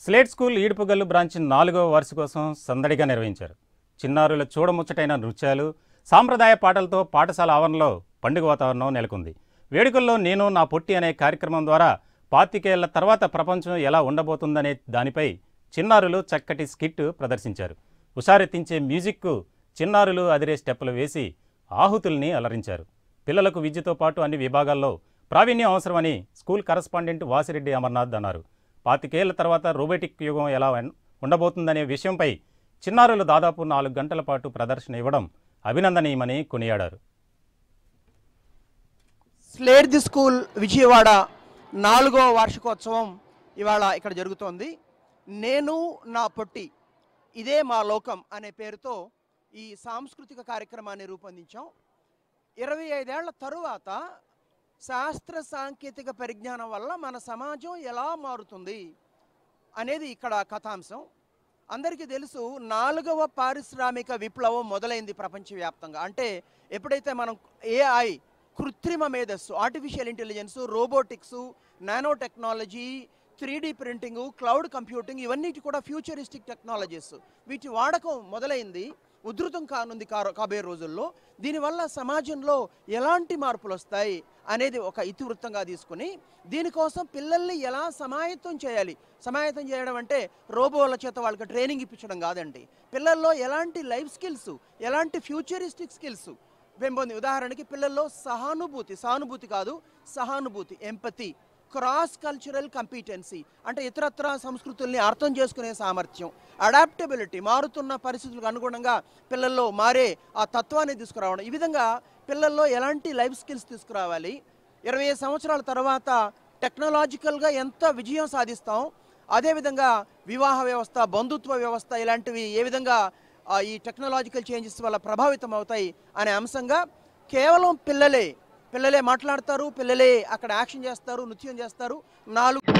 slate school ఈడుపుగల్లు branch నాలుగవ వార్షికోత్సవం సందడిగా నిర్వహించారు చిన్నారుల చూడముచ్చటైన నృత్యాలు సాంప్రదాయ పాటలతో పాఠశాల ఆవరణలో పండుగ వాతావరణం నెలకొంది వేడుకల్లో నేను నా పొట్టి అనే కార్యక్రమం ద్వారా పాతికేళ్ల తర్వాత ప్రపంచం ఎలా ఉండబోతుందనే దానిపై చిన్నారులు చక్కటి స్కిట్ ప్రదర్శించారు హుషారెత్తించే మ్యూజిక్కు చిన్నారులు అదిరే స్టెప్పులు వేసి ఆహుతుల్ని అలరించారు పిల్లలకు విద్యతో పాటు అన్ని విభాగాల్లో ప్రావీణ్యం అవసరమని స్కూల్ కరస్పాండెంట్ వాసిరెడ్డి అమర్నాథ్ అన్నారు పాతికేళ్ల తర్వాత రోబోటిక్ యుగం ఎలా ఉన్- ఉండబోతుందనే విషయంపై చిన్నారులు దాదాపు నాలుగు గంటల పాటు ప్రదర్శన ఇవ్వడం అభినందనీయమని కొనియాడారు స్లేట్ ది స్కూల్ విజయవాడ నాలుగో వార్షికోత్సవం ఇవాళ ఇక్కడ జరుగుతోంది నేను నా పొట్టి ఇదే మా లోకం అనే పేరుతో ఈ సాంస్కృతిక కార్యక్రమాన్ని రూపొందించాం ఇరవై ఐదేళ్ల తరువాత శాస్త్ర సాంకేతిక పరిజ్ఞానం వల్ల మన సమాజం ఎలా మారుతుంది అనేది ఇక్కడ కథాంశం అందరికీ తెలుసు నాలుగవ పారిశ్రామిక విప్లవం మొదలైంది ప్రపంచవ్యాప్తంగా అంటే ఎప్పుడైతే మనం ఏఐ కృత్రిమ మేధస్సు artificial intelligence robotics nano technology three D printing cloud computing ఇవన్నీ కూడా ఫ్యూచరిస్టిక్ టెక్నాలజీస్ వీటి వాడకం మొదలైంది ఉధృతం కానుంది కా కాబోయే రోజుల్లో దీనివల్ల సమాజంలో ఎలాంటి మార్పులు వస్తాయి అనేది ఒక ఇతివృత్తంగా తీసుకుని దీనికోసం పిల్లల్ని ఎలా సమాయత్తం చేయాలి సమాయత్తం చేయడం అంటే రోబోల చేత వాళ్ళకి ట్రైనింగ్ ఇప్పించడం కాదండి పిల్లల్లో ఎలాంటి లైఫ్ స్కిల్స్ ఎలాంటి ఫ్యూచరిస్టిక్ స్కిల్స్ పెంపొంది ఉదాహరణకి పిల్లల్లో సహానుభూతి సానుభూతి కాదు సహానుభూతి ఎంపతి క్రాస్ కల్చరల్ కంపీటెన్సీ అంటే ఇతరత్ర సంస్కృతుల్ని అర్థం చేసుకునే సామర్థ్యం అడాప్టబిలిటీ మారుతున్న పరిస్థితులకు అనుగుణంగా పిల్లల్లో మారే ఆ తత్వాన్ని తీసుకురావడం ఈ విధంగా పిల్లల్లో ఎలాంటి లైఫ్ స్కిల్స్ తీసుకురావాలి ఇరవై ఐదు సంవత్సరాల తర్వాత టెక్నాలజికల్గా ఎంత విజయం సాధిస్తాం అదేవిధంగా వివాహ వ్యవస్థ బంధుత్వ వ్యవస్థ ఇలాంటివి ఏ విధంగా ఆ, ఈ టెక్నాలజికల్ చేంజెస్ వల్ల ప్రభావితం అవుతాయి అనే అంశంగా కేవలం పిల్లలే పిల్లలే మాట్లాడతారు పిల్లలే అక్కడ యాక్షన్ చేస్తారు నృత్యం చేస్తారు నాలుగు